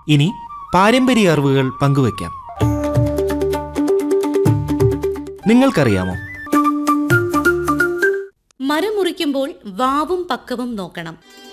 ഇനി പാരമ്പര്യ അറിവുകൾ പങ്കുവയ്ക്കാം നിങ്ങൾക്കറിയാമോ മരം മുറിക്കുമ്പോൾ വാവും പക്കവും നോക്കണം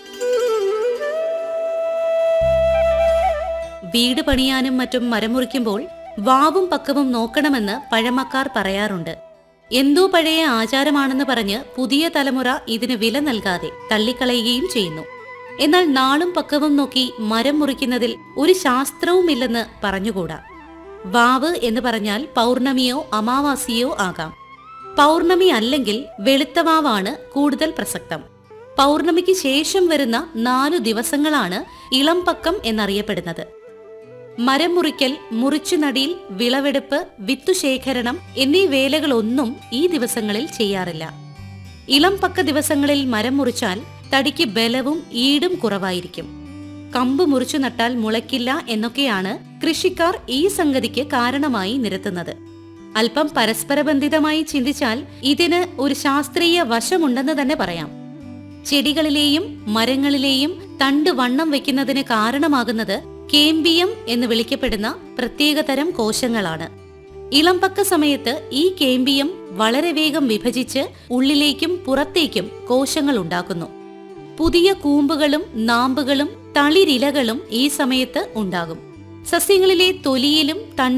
വീട് പണിയാനും മറ്റും മരം മുറിക്കുമ്പോൾ വാവും പക്കവും നോക്കണമെന്ന് പഴമക്കാർ പറയാറുണ്ട് എന്തോ പഴയ ആചാരമാണെന്ന് പറഞ്ഞ് പുതിയ തലമുറ ഇതിന് വില നൽകാതെ തള്ളിക്കളയുകയും ചെയ്യുന്നു എന്നാൽ നാളും പക്കവും നോക്കി മരം മുറിക്കുന്നതിൽ ഒരു ശാസ്ത്രവുമില്ലെന്ന് പറഞ്ഞുകൂടാ വാവ് എന്ന് പറഞ്ഞാൽ പൗർണമിയോ അമാവാസിയോ ആകാം പൗർണമി അല്ലെങ്കിൽ വെളുത്തവാവാണ് കൂടുതൽ പ്രസക്തം പൗർണമിക്ക് ശേഷം വരുന്ന നാലു ദിവസങ്ങളാണ് ഇളംപക്കം എന്നറിയപ്പെടുന്നത് മരം മുറിക്കൽ മുറിച്ചുനടിയിൽ വിളവെടുപ്പ് വിത്തുശേഖരണം എന്നീ വേലകളൊന്നും ഈ ദിവസങ്ങളിൽ ചെയ്യാറില്ല ഇളം പക്ക ദിവസങ്ങളിൽ മരം മുറിച്ചാൽ തടിക്ക് ബലവും ഈടും കുറവായിരിക്കും കമ്പ് മുറിച്ചു നട്ടാൽ മുളയ്ക്കില്ല എന്നൊക്കെയാണ് കൃഷിക്കാർ ഈ സംഗതിക്ക് കാരണമായി നിരത്തുന്നത് അല്പം പരസ്പരബന്ധിതമായി ചിന്തിച്ചാൽ ഇതിന് ഒരു ശാസ്ത്രീയ വശമുണ്ടെന്ന് തന്നെ പറയാം ചെടികളിലെയും മരങ്ങളിലെയും തണ്ട് വണ്ണം വെക്കുന്നതിന് കാരണമാകുന്നത് കേമ്പിയം എന്ന് വിളിക്കപ്പെടുന്ന പ്രത്യേകതരം കോശങ്ങളാണ് ഇളംപക്ക സമയത്ത് ഈ കേമ്പിയം വളരെ വേഗം വിഭജിച്ച് ഉള്ളിലേക്കും പുറത്തേക്കും കോശങ്ങൾ ഉണ്ടാക്കുന്നു പുതിയ കൂമ്പുകളും നാമ്പുകളും തളിരിലകളും ഈ സമയത്ത് ഉണ്ടാകും സസ്യങ്ങളിലെ തൊലിയിലും തണ്ട്